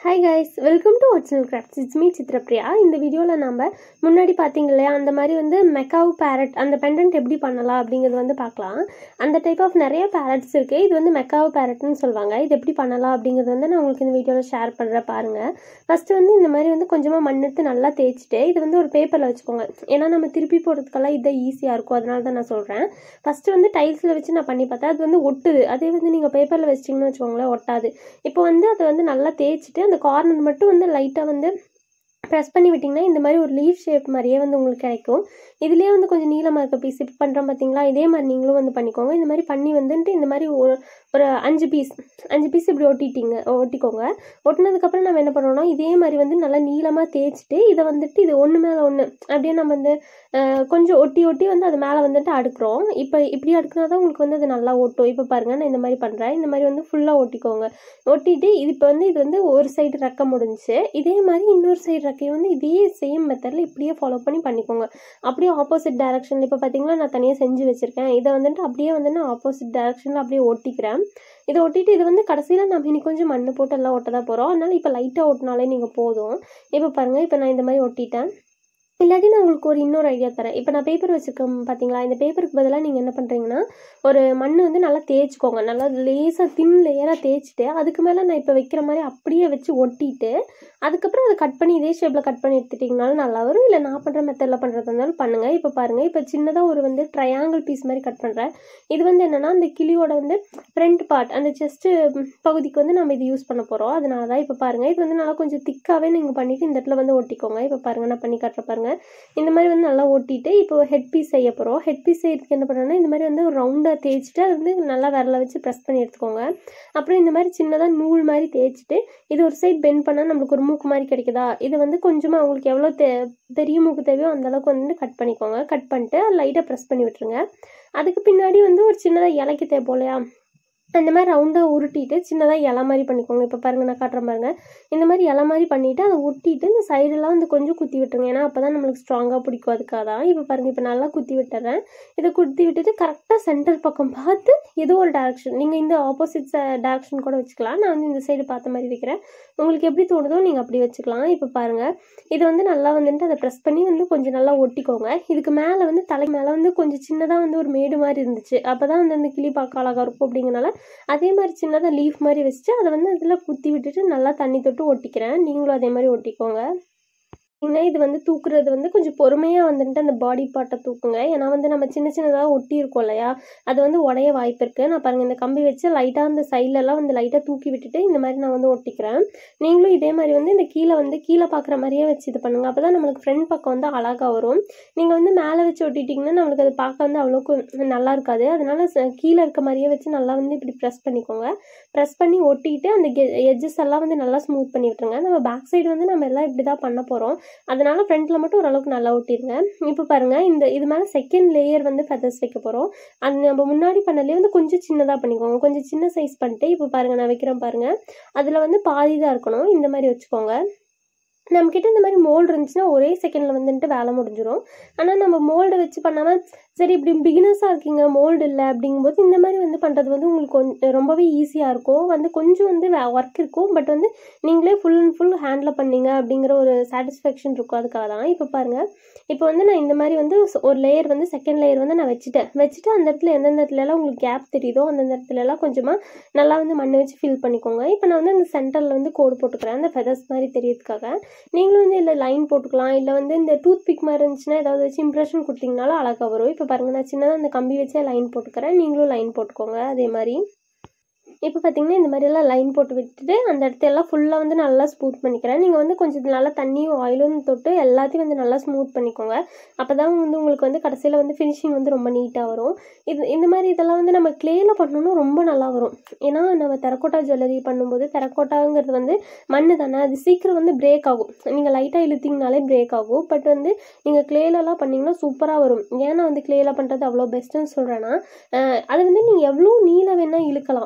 hi guys welcome to original crafts it's me Chitrapriya இந்த வீடியோவில் நம்ம முன்னாடி பார்த்தீங்க இல்லையா அந்த மாதிரி வந்து மெக்காவ் பேரட் அந்த பெண்டன்ட் எப்படி பண்ணலாம் அப்படிங்கிறது வந்து பார்க்கலாம் அந்த டைப் ஆஃப் நிறைய பேரட்ஸ் இருக்குது இது வந்து மெக்காவ் பேரட்னு சொல்லுவாங்க இது எப்படி பண்ணலாம் அப்படிங்கிறது வந்து நான் உங்களுக்கு இந்த வீடியோவில் ஷேர் பண்ணுறேன் பாருங்கள் ஃபஸ்ட்டு வந்து இந்த மாதிரி வந்து கொஞ்சமாக மண் எடுத்து நல்லா தேய்ச்சிட்டு இது வந்து ஒரு பேப்பரில் வச்சுக்கோங்க ஏன்னா நம்ம திருப்பி போடுறதுக்கெல்லாம் இதை ஈஸியாக இருக்கும் அதனால தான் நான் சொல்கிறேன் ஃபஸ்ட்டு வந்து டைல்ஸில் வச்சு நான் பண்ணி பார்த்தேன் அது வந்து ஒட்டுது அதே வந்து நீங்கள் பேப்பரில் வச்சிட்டிங்கன்னு வச்சுக்கோங்களேன் ஒட்டாது இப்போ வந்து அதை வந்து நல்லா தேய்ச்சிட்டு அந்த கார்னர் மட்டும் வந்து லைட்டாக வந்து ப்ரெஸ் பண்ணி விட்டிங்கன்னா இந்த மாதிரி ஒரு லீஃப் ஷேப் மாதிரியே வந்து உங்களுக்கு கிடைக்கும் இதுலேயே வந்து கொஞ்சம் நீளமாக இருக்க பீஸ் இப்போ பண்ணுறோம் பார்த்தீங்களா இதே மாதிரி நீங்களும் வந்து பண்ணிக்கோங்க இந்த மாதிரி பண்ணி வந்துட்டு இந்த மாதிரி ஒரு ஒரு அஞ்சு பீஸ் அஞ்சு பீஸ் இப்படி ஒட்டிட்டீங்க ஒட்டிக்கோங்க ஒட்டினதுக்கப்புறம் நம்ம என்ன பண்ணுறோம்னா இதே மாதிரி வந்து நல்லா நீளமாக தேய்ச்சிட்டு இதை வந்துட்டு இது ஒன்று மேலே ஒன்று அப்படியே நம்ம வந்து அஹ், கொஞ்சம் ஒட்டி ஒட்டி வந்து அது மேலே வந்துட்டு அடுக்குறோம் இப்போ இப்படி அடுக்குனா தான் உங்களுக்கு வந்து அது நல்லா ஒட்டும் இப்போ பாருங்கள் நான் இந்த மாதிரி பண்ணுறேன் இந்த மாதிரி வந்து ஃபுல்லாக ஒட்டிக்கோங்க ஒட்டிட்டு இது இப்போ வந்து இது வந்து ஒரு சைடு ரெக்க முடிஞ்சுச்சு இதே மாதிரி இன்னொரு சைடு ரெக்கையை வந்து இதே சேம் மெத்தடில் இப்படியே ஃபாலோ பண்ணி பண்ணிக்கோங்க அப்படியே ஆப்போசிட் டைரக்ஷனில் இப்போ பார்த்தீங்களா நான் தனியாக செஞ்சு வச்சுருக்கேன் இதை வந்துட்டு அப்படியே வந்து நான் ஆப்போசிட் டைரக்ஷனில் அப்படியே ஒட்டிக்கிறேன் இதை ஒட்டிட்டு இது வந்து கடைசியில் நம்ம இன்னி கொஞ்சம் மண் போட்டு எல்லாம் ஒட்ட தான் போகிறோம் அதனால இப்போ லைட்டாக ஒட்டினாலே நீங்கள் போதும் இப்போ பாருங்கள் இப்போ நான் இந்த மாதிரி ஒட்டிட்டேன் இல்லாட்டி நான் உங்களுக்கு ஒரு இன்னொரு ஐடியா தரேன் இப்போ நான் பேப்பர் வச்சுருக்கேன் பார்த்தீங்களா இந்த பேப்பருக்கு பதிலாக நீங்கள் என்ன பண்ணுறீங்கன்னா ஒரு மண் வந்து நல்லா தேய்ச்சிக்கோங்க நல்லா லேசாக தின் லேயராக தேய்ச்சிட்டு அதுக்கு மேலே நான் இப்போ வைக்கிற மாதிரி அப்படியே வச்சு ஒட்டிட்டு அதுக்கப்புறம் அதை கட் பண்ணி இதே ஷேப்பில் கட் பண்ணி எடுத்துட்டிங்கனாலும் நல்லா வரும் இல்லை நான் பண்ணுற மெத்தடில் பண்ணுறதா இருந்தாலும் பண்ணுங்கள் இப்போ பாருங்கள் இப்போ சின்னதாக ஒரு வந்து ட்ரையாங்கிள் பீஸ் மாதிரி கட் பண்ணுறேன் இது வந்து என்னென்னா அந்த கிளியோட வந்து ஃப்ரண்ட் பார்ட் அந்த செஸ்ட்டு பகுதிக்கு வந்து நம்ம இது யூஸ் பண்ண போகிறோம் அதனால தான் இப்போ பாருங்கள் இது வந்து நல்லா கொஞ்சம் திக்காகவே நீங்கள் பண்ணிவிட்டு இந்த இடத்துல வந்து ஒட்டிக்கோங்க இப்போ பாருங்கள் நான் பண்ணி காட்டுற பாருங்க இந்த மாதிரி வந்து நல்லா ஒட்டிட்டு இப்போ ஹெட் பீஸ் செய்ய போகிறோம் ஹெட் பீஸ் செய்யறதுக்கு என்ன பண்ணுறோன்னா இந்த மாதிரி வந்து ஒரு ரவுண்டாக தேய்ச்சிட்டு அது வந்து நல்லா விரல வச்சு ப்ரெஸ் பண்ணி எடுத்துக்கோங்க அப்புறம் இந்த மாதிரி சின்னதாக நூல் மாதிரி தேய்ச்சிட்டு இது ஒரு சைட் பெண்ட் பண்ணால் நம்மளுக்கு ஒரு மூக்கு மாதிரி கிடைக்குதா இது வந்து கொஞ்சமாக உங்களுக்கு எவ்வளோ தே பெரிய மூக்கு தேவையோ அந்த அளவுக்கு வந்து கட் பண்ணிக்கோங்க கட் பண்ணிட்டு லைட்டாக ப்ரெஸ் பண்ணி விட்டுருங்க அதுக்கு பின்னாடி வந்து ஒரு சின்னதாக இலைக்கு தேவை போலையா அந்த மாதிரி ரவுண்டாக உருட்டிட்டு சின்னதாக இலை மாதிரி பண்ணிக்கோங்க இப்போ பாருங்கள் நான் காட்டுறேன் பாருங்க இந்த மாதிரி இலை மாதிரி பண்ணிவிட்டு அதை ஒட்டிட்டு இந்த சைடெல்லாம் வந்து கொஞ்சம் குத்தி விட்டுருங்க ஏன்னா அப்போ தான் நம்மளுக்கு ஸ்ட்ராங்காக பிடிக்கும் அதுக்காக தான் இப்போ பாருங்கள் இப்போ நல்லா குத்தி விட்டுறேன் இதை குத்தி விட்டுட்டு கரெக்டாக சென்டர் பக்கம் பார்த்து ஏதோ ஒரு டேரக்ஷன் நீங்கள் இந்த ஆப்போசிட் டேரக்ஷன் கூட வச்சுக்கலாம் நான் வந்து இந்த சைடு பார்த்த மாதிரி வைக்கிறேன் உங்களுக்கு எப்படி தோணுதோ நீங்கள் அப்படி வச்சுக்கலாம் இப்போ பாருங்கள் இது வந்து நல்லா வந்துட்டு அதை ப்ரெஸ் பண்ணி வந்து கொஞ்சம் நல்லா ஒட்டிக்கோங்க இதுக்கு மேலே வந்து தலை மேலே வந்து கொஞ்சம் சின்னதாக வந்து ஒரு மேடு மாதிரி இருந்துச்சு அப்போ தான் வந்து அந்த கிளி பார்க்க அழகாக இருக்கும் அப்படிங்கிறனால அதே மாதிரி சின்னதாக லீஃப் மாதிரி வச்சுட்டு அதை வந்து அதில் குத்தி விட்டுட்டு நல்லா தண்ணி தொட்டு ஒட்டிக்கிறேன் நீங்களும் அதே மாதிரி ஒட்டிக்கோங்க ஏன்னா இது வந்து தூக்குறது வந்து கொஞ்சம் பொறுமையாக வந்துட்டு அந்த பாடி பார்ட்டை தூக்குங்க ஏன்னா வந்து நம்ம சின்ன சின்னதாக ஒட்டி இருக்கோம் இல்லையா அது வந்து உடைய வாய்ப்பு இருக்குது நான் பாருங்கள் இந்த கம்பி வச்சு லைட்டாக அந்த சைட்லலாம் வந்து லைட்டாக தூக்கி விட்டுட்டு இந்த மாதிரி நான் வந்து ஒட்டிக்கிறேன் நீங்களும் இதே மாதிரி வந்து இந்த கீழே வந்து கீழே பார்க்குற மாதிரியே வச்சு இது பண்ணுங்கள் அப்போ தான் நம்மளுக்கு ஃப்ரண்ட் பக்கம் வந்து அழகாக வரும் நீங்கள் வந்து மேலே வச்சு ஒட்டிட்டிங்கன்னா நம்மளுக்கு அது பார்க்க வந்து அவ்வளோக்கு நல்லா இருக்காது அதனால ச- கீழே இருக்க மாதிரியே வச்சு நல்லா வந்து இப்படி ப்ரெஸ் பண்ணிக்கோங்க ப்ரெஸ் பண்ணி ஒட்டிட்டு அந்த எட்ஜஸ் எல்லாம் வந்து நல்லா ஸ்மூத் பண்ணி விட்டுருங்க நம்ம பேக் சைடு வந்து நம்ம எல்லாம் இப்படி தான் பண்ண போகிறோம் அதனால ஃப்ரண்ட்டில் மட்டும் ஓரளவுக்கு நல்லா ஒட்டிடுங்க இப்போ பாருங்கள் இந்த இது மேலே செகண்ட் லேயர் வந்து ஃபெதர்ஸ் வைக்க போகிறோம் அது நம்ம முன்னாடி பண்ணலே வந்து கொஞ்சம் சின்னதாக பண்ணிக்கோங்க கொஞ்சம் சின்ன சைஸ் பண்ணிட்டு இப்போ பாருங்கள் நான் வைக்கிறேன் பாருங்கள் அதில் வந்து பாதி தான் இருக்கணும் இந்த மாதிரி வச்சுக்கோங்க நம்மக்கிட்ட இந்த மாதிரி மோல்டு இருந்துச்சுன்னா ஒரே செகண்டில் வந்துட்டு வேலை முடிஞ்சிடும் ஆனால் நம்ம மோல்டை வச்சு பண்ணாமல் சரி இப்படி பிகினர்ஸாக இருக்கீங்க மோல்டு இல்லை அப்படிங்கும்போது இந்த மாதிரி வந்து பண்ணுறது வந்து உங்களுக்கு கொஞ்சம் ரொம்பவே ஈஸியாக இருக்கும் வந்து கொஞ்சம் வந்து ஒர்க் இருக்கும் பட் வந்து நீங்களே ஃபுல் அண்ட் ஃபுல் ஹேண்டில் பண்ணீங்க அப்படிங்கிற ஒரு சாட்டிஸ்ஃபேக்ஷன் இருக்கும் அதுக்காக தான் இப்போ பாருங்கள் இப்போ வந்து நான் இந்த மாதிரி வந்து ஒரு லேயர் வந்து செகண்ட் லேயர் வந்து நான் வச்சுட்டேன் வச்சுட்டு அந்த இடத்துல எந்தெந்த இடத்துல எல்லாம் உங்களுக்கு கேப் தெரியுதோ அந்தந்த இடத்துல எல்லாம் கொஞ்சமாக நல்லா வந்து மண்ணை வச்சு ஃபில் பண்ணிக்கோங்க இப்போ நான் வந்து இந்த சென்டரில் வந்து கோடு போட்டுக்கிறேன் அந்த ஃபெதர்ஸ் மாதிரி தெரியறதுக்காக நீங்களும் வந்து இதில் லைன் போட்டுக்கலாம் இல்லை வந்து இந்த டூத் பிக் மாதிரி இருந்துச்சுன்னா ஏதாவது வச்சு இம்ப்ரெஷன் கொடுத்தீங்கனாலும் அழகாக வரும் இப்போ பாருங்கள் நான் சின்னதாக அந்த கம்பி வச்சே லைன் போட்டுக்கிறேன் நீங்களும் லைன் போட்டுக்கோங்க அதே மாதிரி இப்போ பார்த்தீங்கன்னா இந்த மாதிரியெல்லாம் லைன் போட்டு விட்டுட்டு அந்த இடத்தையெல்லாம் ஃபுல்லாக வந்து நல்லா ஸ்மூத் பண்ணிக்கிறேன் நீங்கள் வந்து கொஞ்சம் நல்லா தண்ணியும் ஆயிலும் தொட்டு எல்லாத்தையும் வந்து நல்லா ஸ்மூத் பண்ணிக்கோங்க அப்போ தான் வந்து உங்களுக்கு வந்து கடைசியில் வந்து ஃபினிஷிங் வந்து ரொம்ப நீட்டாக வரும் இது இந்த மாதிரி இதெல்லாம் வந்து நம்ம க்ளேயில் பண்ணோன்னா ரொம்ப நல்லா வரும் ஏன்னா நம்ம தெரக்கோட்டா ஜுவல்லரி பண்ணும்போது தெரக்கோட்டாங்கிறது வந்து மண் தானே அது சீக்கிரம் வந்து பிரேக் ஆகும் நீங்கள் லைட்டாக இழுத்தீங்கனாலே பிரேக் ஆகும் பட் வந்து நீங்கள் க்ளேலலாம் பண்ணிங்கன்னா சூப்பராக வரும் ஏன்னா வந்து க்ளேயில் பண்ணுறது அவ்வளோ பெஸ்ட்டுன்னு சொல்கிறேன்னா அது வந்து நீங்கள் எவ்வளோ நீளம் வேணால் இழுக்கலாம் பட்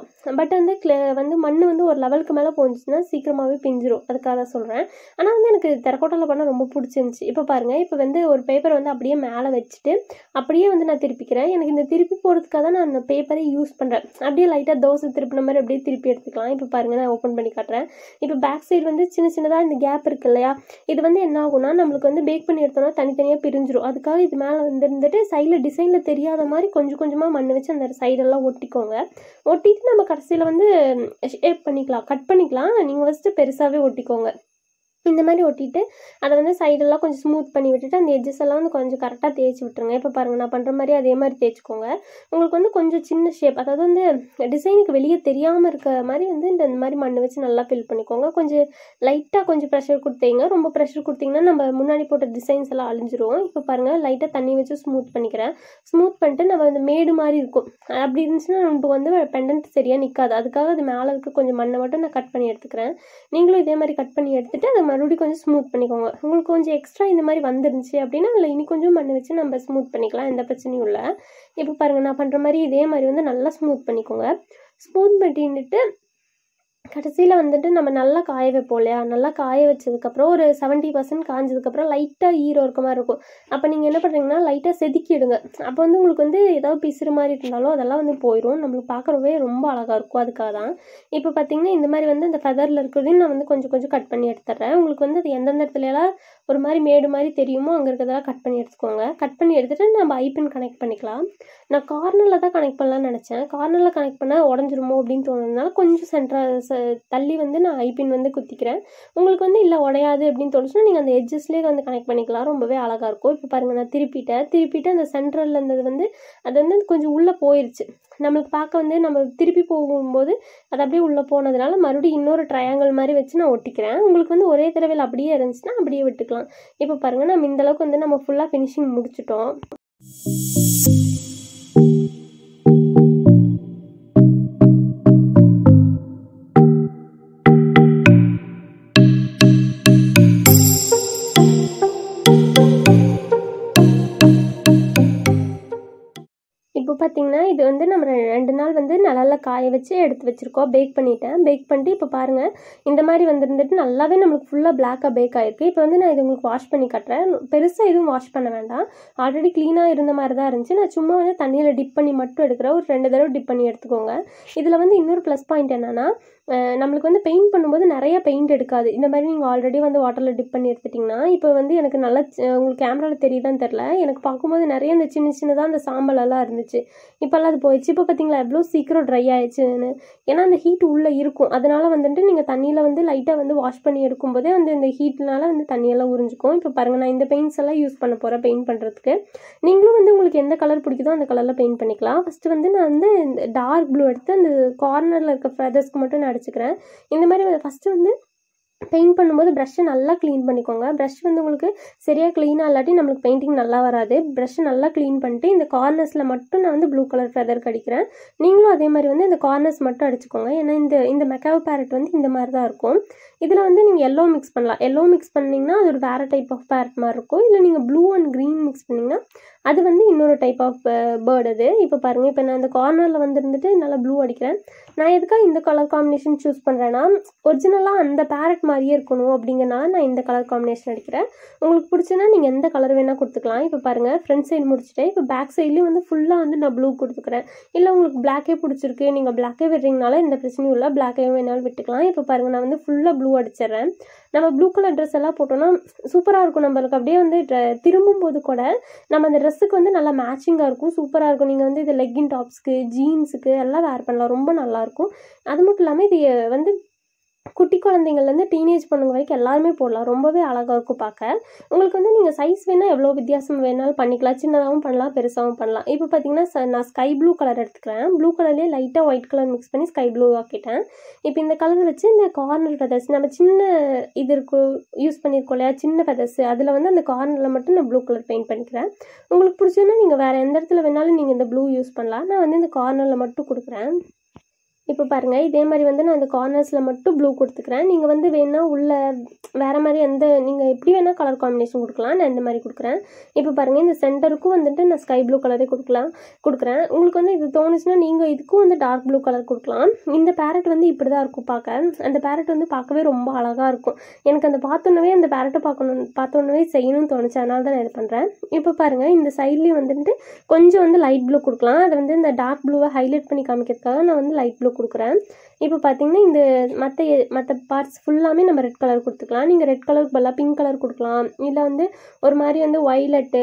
பட் வந்து க்ள வந்து மண் வந்து ஒரு லெவலுக்கு மேலே போஞ்சுன்னா சீக்கிரமாகவே பிஞ்சிரும் அதுக்காக தான் சொல்கிறேன் ஆனால் வந்து எனக்கு தெரக்கோட்டாவில் பண்ண ரொம்ப பிடிச்சிருந்துச்சி இப்போ பாருங்கள் இப்போ வந்து ஒரு பேப்பர் வந்து அப்படியே மேலே வச்சுட்டு அப்படியே வந்து நான் திருப்பிக்கிறேன் எனக்கு இந்த திருப்பி போடுறதுக்காக தான் நான் அந்த பேப்பரை யூஸ் பண்ணுறேன் அப்படியே லைட்டாக தோசை திருப்பின மாதிரி அப்படியே திருப்பி எடுத்துக்கலாம் இப்போ பாருங்கள் நான் ஓப்பன் பண்ணி காட்டுறேன் இப்போ பேக் சைடு வந்து சின்ன சின்னதாக இந்த கேப் இருக்கு இல்லையா இது வந்து என்ன ஆகும்னா நம்மளுக்கு வந்து பேக் பண்ணி எடுத்தோம்னா தனித்தனியாக பிரிஞ்சிரும் அதுக்காக இது மேலே வந்து இருந்துட்டு சைடில் டிசைனில் தெரியாத மாதிரி கொஞ்சம் கொஞ்சமாக மண் வச்சு அந்த சைடெல்லாம் ஒட்டிக்கோங்க ஒட்டிட்டு நம்ம கடைசியில் வந்து ஷேப் பண்ணிக்கலாம் கட் பண்ணிக்கலாம் நீங்கள் ஃபஸ்ட்டு பெருசாகவே ஒட்டிக்கோங்க இந்த மாதிரி ஒட்டிட்டு அதை வந்து சைடெல்லாம் கொஞ்சம் ஸ்மூத் பண்ணி விட்டுட்டு அந்த எட்ஜஸ் எல்லாம் வந்து கொஞ்சம் கரெக்டாக தேய்ச்சி விட்டுருங்க இப்போ பாருங்கள் நான் பண்ணுற மாதிரி அதே மாதிரி தேய்ச்சிக்கோங்க உங்களுக்கு வந்து கொஞ்சம் சின்ன ஷேப் அதாவது வந்து டிசைனுக்கு வெளியே தெரியாமல் இருக்க மாதிரி வந்து இந்த இந்த மாதிரி மண் வச்சு நல்லா ஃபில் பண்ணிக்கோங்க கொஞ்சம் லைட்டாக கொஞ்சம் ப்ரெஷர் கொடுத்தீங்க ரொம்ப ப்ரெஷர் கொடுத்தீங்கன்னா நம்ம முன்னாடி போட்ட டிசைன்ஸ் எல்லாம் அழிஞ்சிரும் இப்போ பாருங்கள் லைட்டாக தண்ணி வச்சு ஸ்மூத் பண்ணிக்கிறேன் ஸ்மூத் பண்ணிட்டு நம்ம அந்த மேடு மாதிரி இருக்கும் அப்படி இருந்துச்சுன்னா நமக்கு வந்து பெண்டன்ட் சரியாக நிற்காது அதுக்காக அது மேலே இருக்க கொஞ்சம் மண்ணை மட்டும் நான் கட் பண்ணி எடுத்துக்கிறேன் நீங்களும் இதே மாதிரி கட் பண்ணி எடுத்துட்டு அதை மறுபடியும் கொஞ்சம் ஸ்மூத் பண்ணிக்கோங்க உங்களுக்கு கொஞ்சம் எக்ஸ்ட்ரா இந்த மாதிரி வந்துருந்துச்சு அப்படின்னா அதில் இனி கொஞ்சம் மண் வச்சு நம்ம ஸ்மூத் பண்ணிக்கலாம் எந்த பிரச்சனையும் இல்லை இப்போ பாருங்கள் நான் பண்ணுற மாதிரி இதே மாதிரி வந்து நல்லா ஸ்மூத் பண்ணிக்கோங்க ஸ்மூத் பண்ணிட்டு கடைசியில் வந்துட்டு நம்ம நல்லா காய வைப்போம் இல்லையா நல்லா காய வச்சதுக்கப்புறம் ஒரு செவன்ட்டி பர்சன்ட் காஞ்சதுக்கப்புறம் லைட்டாக ஈரம் இருக்க மாதிரி இருக்கும் அப்போ நீங்கள் என்ன பண்ணுறீங்கன்னா லைட்டாக செதுக்கிடுங்க அப்போ வந்து உங்களுக்கு வந்து ஏதாவது பிசுறு மாதிரி இருந்தாலும் அதெல்லாம் வந்து போயிடும் நம்மளுக்கு பார்க்குறவே ரொம்ப அழகாக இருக்கும் அதுக்காக தான் இப்போ பார்த்தீங்கன்னா இந்த மாதிரி வந்து இந்த ஃபெதரில் இருக்கிறதையும் நான் வந்து கொஞ்சம் கொஞ்சம் கட் பண்ணி எடுத்துட்றேன் உங்களுக்கு வந்து அது எந்தெந்த இடத்துலலாம் ஒரு மாதிரி மேடு மாதிரி தெரியுமோ அங்கே இருக்கிறதெல்லாம் கட் பண்ணி எடுத்துக்கோங்க கட் பண்ணி எடுத்துகிட்டு நம்ம ஐபின் கனெக்ட் பண்ணிக்கலாம் நான் கார்னரில் தான் கனெக்ட் பண்ணலாம்னு நினச்சேன் கார்னரில் கனெக்ட் பண்ணால் உடஞ்சிருமோ அப்படின்னு தோணுதுனால கொஞ்சம் சென்ட்ரா தள்ளி வந்து நான் ஐபின் வந்து குத்திக்கிறேன் உங்களுக்கு வந்து இல்லை உடையாது அப்படின்னு தோணுச்சுன்னா நீங்கள் அந்த எட்ஜஸ்லேயே வந்து கனெக்ட் பண்ணிக்கலாம் ரொம்பவே அழகாக இருக்கும் இப்போ பாருங்கள் நான் திருப்பிட்டேன் திருப்பிட்டு அந்த சென்ட்ரலில் இருந்தது வந்து அது வந்து கொஞ்சம் உள்ளே போயிடுச்சு நம்மளுக்கு பார்க்க வந்து நம்ம திருப்பி போகும்போது அது அப்படியே உள்ளே போனதுனால மறுபடியும் இன்னொரு ட்ரையாங்கிள் மாதிரி வச்சு நான் ஒட்டிக்கிறேன் உங்களுக்கு வந்து ஒரே தடவையில் அப்படியே இருந்துச்சுன்னா அப்படியே விட்டுக்கலாம் இப்போ பாருங்கள் நம்ம இந்த அளவுக்கு வந்து நம்ம ஃபுல்லாக ஃபினிஷிங் முடிச்சிட்டோம் இப்போ பார்த்தீங்கன்னா இது வந்து நம்ம ரெ- ரெண்டு நாள் வந்து நல்லா காய வச்சு எடுத்து வச்சுருக்கோம் பேக் பண்ணிட்டேன் பேக் பண்ணிட்டு இப்போ பாருங்கள் இந்த மாதிரி வந்துருந்துட்டு நல்லாவே நம்மளுக்கு ஃபுல்லாக பிளாக்காக பேக் ஆயிருக்கு இப்போ வந்து நான் இது உங்களுக்கு வாஷ் பண்ணி காட்டுறேன் பெருசாக எதுவும் வாஷ் பண்ண வேண்டாம் ஆல்ரெடி க்ளீனாக இருந்த மாதிரி தான் இருந்துச்சு நான் சும்மா வந்து தண்ணியில் டிப் பண்ணி மட்டும் எடுக்கிறேன் ஒரு ரெண்டு தடவை டிப் பண்ணி எடுத்துக்கோங்க இதில் வந்து இன்னொரு ப்ளஸ் பாயிண்ட் என்னென்னா நம்மளுக்கு வந்து பெயிண்ட் பண்ணும்போது நிறைய பெயிண்ட் எடுக்காது இந்த மாதிரி நீங்கள் ஆல்ரெடி வந்து வாட்டரில் டிப் பண்ணி எடுத்துட்டிங்கன்னா இப்போ வந்து எனக்கு நல்லா சி- உங்களுக்கு கேமராவில் தெரியுதான்னு தெரில எனக்கு பார்க்கும்போது நிறைய இந்த சின்ன சின்னதாக அந்த சாம்பல் எல்லாம் இருந்துச்சு இப்போல்லாம் அது போயிடுச்சு இப்போ பார்த்தீங்களா எவ்வளோ சீக்கிரம் ட்ரை ஆயிடுச்சுன்னு ஏன்னா அந்த ஹீட் உள்ளே இருக்கும் அதனால வந்துட்டு நீங்கள் தண்ணியில் வந்து லைட்டாக வந்து வாஷ் பண்ணி எடுக்கும்போதே வந்து இந்த ஹீட்னால வந்து தண்ணியெல்லாம் உறிஞ்சிக்கும் இப்போ பாருங்கள் நான் இந்த பெயிண்ட்ஸ் எல்லாம் யூஸ் பண்ண போகிறேன் பெயிண்ட் பண்ணுறதுக்கு நீங்களும் வந்து உங்களுக்கு எந்த கலர் பிடிக்குதோ அந்த கலரில் பெயிண்ட் பண்ணிக்கலாம் ஃபஸ்ட்டு வந்து நான் வந்து இந்த டார்க் ப்ளூ எடுத்து அந்த கார்னரில் இருக்க ஃபெதர்ஸ்க்கு மட்டும் நான் அடிச்சுக்கிறேன் இந்த மாதிரி ஃபஸ்ட்டு வந்து பெயிண்ட் பண்ணும்போது ப்ரஷ்ஷை நல்லா க்ளீன் பண்ணிக்கோங்க ப்ரஷ் வந்து உங்களுக்கு சரியாக க்ளீனாக இல்லாட்டி நம்மளுக்கு பெயிண்டிங் நல்லா வராது ப்ரஷ்ஷை நல்லா க்ளீன் பண்ணிட்டு இந்த கார்னர்ஸில் மட்டும் நான் வந்து ப்ளூ கலர் ஃபெதர் அடிக்கிறேன் நீங்களும் அதே மாதிரி வந்து இந்த கார்னர்ஸ் மட்டும் அடிச்சுக்கோங்க ஏன்னா இந்த இந்த மெக்காவ் பேரட் வந்து இந்த மாதிரி தான் இருக்கும் இதில் வந்து நீங்கள் எல்லோ மிக்ஸ் பண்ணலாம் எல்லோ மிக்ஸ் பண்ணிங்கன்னா அது ஒரு வேறு டைப் ஆஃப் பேரட் மாதிரி இருக்கும் இல்லை நீங்கள் ப்ளூ அண்ட் க்ரீன் மிக்ஸ் பண்ணிங்கன்னா அது வந்து இன்னொரு டைப் ஆஃப் பேர்டு அது இப்போ பாருங்கள் இப்போ நான் இந்த கார்னரில் வந்து இருந்துட்டு நல்லா ப்ளூ அடிக்கிறேன் நான் எதுக்காக இந்த கலர் காம்பினேஷன் சூஸ் பண்ணுறேன்னா ஒரிஜினலாக அந்த பேரட் மாதிரியே இருக்கணும் அப்படிங்கறனால நான் இந்த கலர் காம்பினேஷன் அடிக்கிறேன் உங்களுக்கு பிடிச்சுன்னா நீங்கள் எந்த கலர் வேணால் கொடுத்துக்கலாம் இப்போ பாருங்கள் ஃப்ரண்ட் சைடு முடிச்சுட்டேன் இப்போ பேக் சைட்லேயும் வந்து ஃபுல்லாக வந்து நான் ப்ளூ கொடுத்துக்கிறேன் இல்லை உங்களுக்கு பிளாக்கே பிடிச்சிருக்கு நீங்கள் பிளாக்கே விடுறீங்கனால எந்த பிரச்சனையும் இல்லை பிளாக்கே வேணாலும் விட்டுக்கலாம் இப்போ பாருங்கள் நான் வந்து ஃபுல்லாக ப்ளூ அடிச்சிடுறேன் நம்ம ப்ளூ கலர் ட்ரெஸ் எல்லாம் போட்டோம்னா சூப்பராக இருக்கும் நம்மளுக்கு அப்படியே வந்து dre- திரும்பும்போது கூட நம்ம அந்த ட்ரெஸ்ஸுக்கு வந்து நல்லா மேட்சிங்காக இருக்கும் சூப்பராக இருக்கும் நீங்கள் வந்து இது லெக்கின் டாப்ஸ்க்கு ஜீன்ஸுக்கு எல்லாம் வேர் பண்ணலாம் ரொம்ப நல்லாயிருக்கும் அது மட்டும் இல்லாமல் இது வந்து குட்டி குழந்தைங்கள்லேருந்து டீனேஜ் பொண்ணுங்க வரைக்கும் எல்லாருமே போடலாம் ரொம்பவே அழகாக இருக்கும் பார்க்க உங்களுக்கு வந்து நீங்கள் சைஸ் வேணால் எவ்வளோ வித்தியாசம் வேணாலும் பண்ணிக்கலாம் சின்னதாகவும் பண்ணலாம் பெருசாகவும் பண்ணலாம் இப்போ பார்த்தீங்கன்னா ச- நான் ஸ்கை ப்ளூ கலர் எடுத்துக்கிறேன் ப்ளூ கலர்லேயே லைட்டாக ஒயிட் கலர் மிக்ஸ் பண்ணி ஸ்கை ப்ளூ ஆக்கிட்டேன் இப்போ இந்த கலர் வச்சு இந்த கார்னர் ஃபெதர்ஸ் நம்ம சின்ன இது இருக்கும் யூஸ் பண்ணியிருக்கோம் இல்லையா சின்ன ஃபெதர்ஸ் அதில் வந்து அந்த கார்னரில் மட்டும் நான் ப்ளூ கலர் பெயிண்ட் பண்ணிக்கிறேன் உங்களுக்கு பிடிச்சதுன்னா நீங்கள் வேறு எந்த இடத்துல வேணாலும் நீங்கள் இந்த ப்ளூ யூஸ் பண்ணலாம் நான் வந்து இந்த கார்னரில் மட்டும் கொடுக்குறேன் இப்போ பாருங்கள் இதே மாதிரி வந்து நான் இந்த கார்னர்ஸில் மட்டும் ப்ளூ கொடுத்துக்கிறேன் நீங்கள் வந்து வேணால் உள்ள வேறு மாதிரி எந்த நீங்கள் எப்படி வேணால் கலர் காம்பினேஷன் கொடுக்கலாம் நான் இந்த மாதிரி கொடுக்குறேன் இப்போ பாருங்கள் இந்த சென்டருக்கும் வந்துட்டு நான் ஸ்கை ப்ளூ கலரே கொடுக்கலாம் கொடுக்குறேன் உங்களுக்கு வந்து இது தோணுச்சுன்னா நீங்கள் இதுக்கும் வந்து டார்க் ப்ளூ கலர் கொடுக்கலாம் இந்த பேரட் வந்து இப்படி தான் இருக்கும் பார்க்க அந்த பேரட் வந்து பார்க்கவே ரொம்ப அழகாக இருக்கும் எனக்கு அந்த பார்த்தோன்னே அந்த பேரட்டை பார்க்கணும் பார்த்தோன்னே செய்யணும்னு தோணுச்சு அதனால தான் நான் இது பண்ணுறேன் இப்போ பாருங்கள் இந்த சைட்லேயும் வந்துட்டு கொஞ்சம் வந்து லைட் ப்ளூ கொடுக்கலாம் அதை வந்து இந்த டார்க் ப்ளூவை ஹைலைட் பண்ணி காமிக்கிறதுக்காக நான் வந்து லைட் ப்ளூ கொடுக்குறேன் இப்போ பார்த்தீங்கன்னா இந்த மற்ற மற்ற பார்ட்ஸ் ஃபுல்லாமே நம்ம ரெட் கலர் கொடுத்துக்கலாம் நீங்கள் ரெட் கலருக்கு பதிலாக பிங்க் கலர் கொடுக்கலாம் இல்லை வந்து ஒரு மாதிரி வந்து ஒய்லட்டு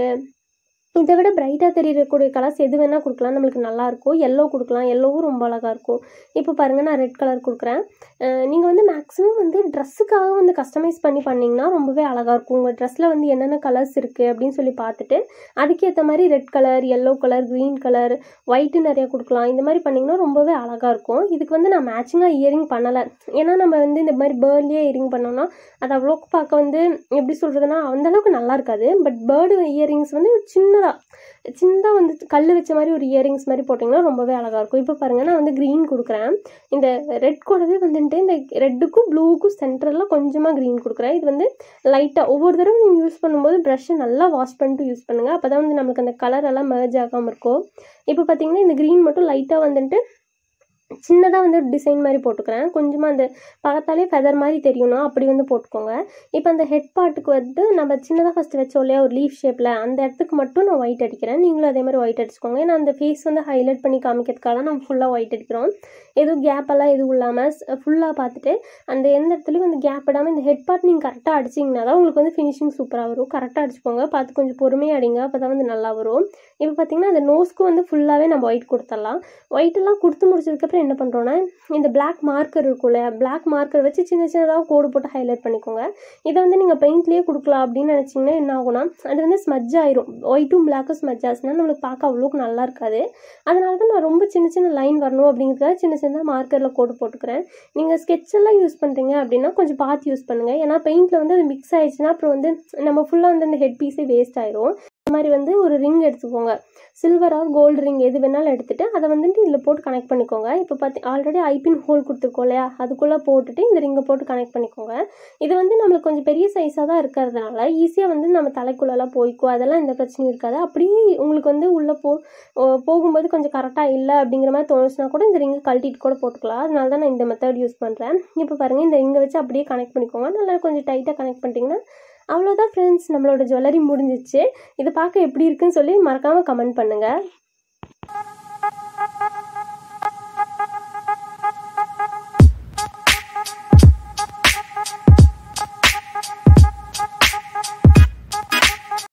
இதை விட பிரைட்டாக தெரியக்கூடிய கலர்ஸ் எது வேணால் கொடுக்கலாம் நம்மளுக்கு நல்லாயிருக்கும் எல்லோ கொடுக்கலாம் எல்லோவும் ரொம்ப அழகாக இருக்கும் இப்போ பாருங்கள் நான் ரெட் கலர் கொடுக்குறேன் நீங்கள் வந்து மேக்ஸிமம் வந்து ட்ரெஸ்ஸுக்காக வந்து கஸ்டமைஸ் பண்ணி பண்ணிங்கன்னா ரொம்பவே அழகாக இருக்கும் உங்கள் ட்ரெஸ்ஸில் வந்து என்னென்ன கலர்ஸ் இருக்குது அப்படின்னு சொல்லி பார்த்துட்டு அதுக்கேற்ற மாதிரி red colour yellow colour green colour white நிறையா கொடுக்கலாம் இந்த மாதிரி பண்ணிங்கன்னா ரொம்பவே அழகாக இருக்கும் இதுக்கு வந்து நான் மேட்சிங்காக இயரிங் பண்ணலை ஏன்னா நம்ம வந்து இந்த மாதிரி பேர்ட்லேயே இயரிங் பண்ணோம்னா அது அவ்வளோக்கு பார்க்க வந்து எப்படி சொல்கிறதுனா அந்தளவுக்கு நல்லா இருக்காது பட் பேர்டு இயரிங்ஸ் வந்து சின்னதாக சின்னதாக வந்து கல் வச்ச மாதிரி ஒரு இயரிங்ஸ் மாதிரி போட்டிங்கன்னா ரொம்பவே அழகாக இருக்கும் இப்போ பாருங்கள் நான் வந்து க்ரீன் கொடுக்குறேன் இந்த ரெட் கூடவே வந்துட்டு இந்த ரெட்டுக்கும் ப்ளூவுக்கும் சென்டரில் கொஞ்சமாக க்ரீன் கொடுக்குறேன் இது வந்து லைட்டாக ஒவ்வொரு தடவை நீங்கள் யூஸ் பண்ணும்போது ப்ரஷ்ஷை நல்லா வாஷ் பண்ணிட்டு யூஸ் பண்ணுங்கள் அப்போ தான் வந்து நமக்கு அந்த கலர் எல்லாம் merge ஆகாமல் இருக்கும் இப்போ பார்த்தீங்கன்னா இந்த க்ரீன் மட்டும் லைட்டாக வந்துட்டு சின்னதாக வந்து டிசைன் மாதிரி போட்டுக்கிறேன் கொஞ்சமாக அந்த பார்த்தாலே ஃபெதர் மாதிரி தெரியணும் அப்படி வந்து போட்டுக்கோங்க இப்போ அந்த ஹெட் பார்ட்டுக்கு வந்து நம்ம சின்னதாக ஃபஸ்ட்டு வச்சோம் இல்லையா ஒரு லீஃப் ஷேப்பில் அந்த இடத்துக்கு மட்டும் நான் ஒயிட் அடிக்கிறேன் நீங்களும் அதே மாதிரி ஒயிட் அடிச்சுக்கோங்க ஏன்னா அந்த ஃபேஸ் வந்து ஹைலைட் பண்ணி காமிக்கிறதுக்காக தான் நம்ம ஃபுல்லாக ஒயிட் அடிக்கிறோம் எதுவும் கேப் எல்லாம் எதுவும் இல்லாமல் ஃபுல்லாக பார்த்துட்டு அந்த எந்த இடத்துலையும் வந்து கேப் இடாமல் இந்த ஹெட் பார்ட் நீங்கள் கரெக்டாக அடிச்சிங்கன்னா தான் உங்களுக்கு வந்து ஃபினிஷிங் சூப்பராக வரும் கரெக்டாக அடிச்சுக்கோங்க பார்த்து கொஞ்சம் பொறுமையாக அடிங்க அப்போ தான் வந்து நல்லா வரும் இப்போ பார்த்தீங்கன்னா அந்த நோஸ்க்கு வந்து ஃபுல்லாகவே நம்ம ஒயிட் கொடுத்துடலாம் ஒயிட் எல்லாம் கொடுத்து முடிச்சதுக்கப்புறம் என்ன பண்ணுறோன்னா இந்த பிளாக் மார்க்கர் இருக்கும்ல பிளாக் மார்க்கர் வச்சு சின்ன சின்னதாக கோடு போட்டு ஹைலைட் பண்ணிக்கோங்க இதை வந்து நீங்கள் பெயிண்ட்லேயே கொடுக்கலாம் அப்படின்னு நினச்சிங்கன்னா என்ன ஆகும்னா அது வந்து ஸ்மஜ் ஆயிரும் ஒயிட்டும் பிளாக்கும் ஸ்மஜ் ஆச்சுன்னா நம்மளுக்கு பார்க்க அவ்வளோக்கு நல்லா இருக்காது அதனால தான் நான் ரொம்ப சின்ன சின்ன லைன் வரணும் அப்படிங்கிறதுக்காக சின்ன சின்னதாக மார்க்கரில் கோடு போட்டுக்கிறேன் நீங்கள் sketch எல்லாம் யூஸ் பண்ணுறீங்க அப்படின்னா கொஞ்சம் பார்த்து யூஸ் பண்ணுங்கள் ஏன்னா பெயிண்டில் வந்து அது மிக்ஸ் ஆயிடுச்சுன்னா அப்புறம் வந்து நம்ம ஃபுல்லாக வந்து அந்த ஹெட் பீஸே வேஸ்ட் ஆயிரும் இந்த மாதிரி வந்து ஒரு ரிங் எடுத்துக்கோங்க சில்வர் ஆர் கோல்டு ரிங் எது வேணாலும் எடுத்துட்டு அதை வந்துட்டு இதில் போட்டு கனெக்ட் பண்ணிக்கோங்க இப்போ பார்த்தி ஆல்ரெடி ஐபின் ஹோல் கொடுத்துருக்கோம் இல்லையா அதுக்குள்ளே போட்டுட்டு இந்த ரிங்கை போட்டு கனெக்ட் பண்ணிக்கோங்க இது வந்து நம்மளுக்கு கொஞ்சம் பெரிய சைஸாக தான் இருக்கிறதுனால ஈஸியாக வந்து நம்ம தலைக்குள்ளெல்லாம் போய்க்கும் அதெல்லாம் எந்த பிரச்சனையும் இருக்காது அப்படியே உங்களுக்கு வந்து உள்ளே போ ஓ, போகும்போது கொஞ்சம் கரெக்டாக இல்லை அப்படிங்கிற மாதிரி தோணுச்சுன்னா கூட இந்த ரிங்கை கழட்டிட்டு கூட போட்டுக்கலாம் அதனால தான் நான் இந்த மெத்தட் யூஸ் பண்ணுறேன் இப்போ பாருங்கள் இந்த ரிங்கை வச்சு அப்படியே கனெக்ட் பண்ணிக்கோங்க நல்லா கொஞ்சம் டைட்டாக கனெக்ட் பண்ணிட்டீங்கன்னா அவ்வளோதான் ஃப்ரெண்ட்ஸ் நம்மளோட ஜுவல்லரி முடிஞ்சிச்சு இது பார்க்க எப்படி இருக்குன்னு சொல்லி மறக்காமல் கமெண்ட் பண்ணுங்கள்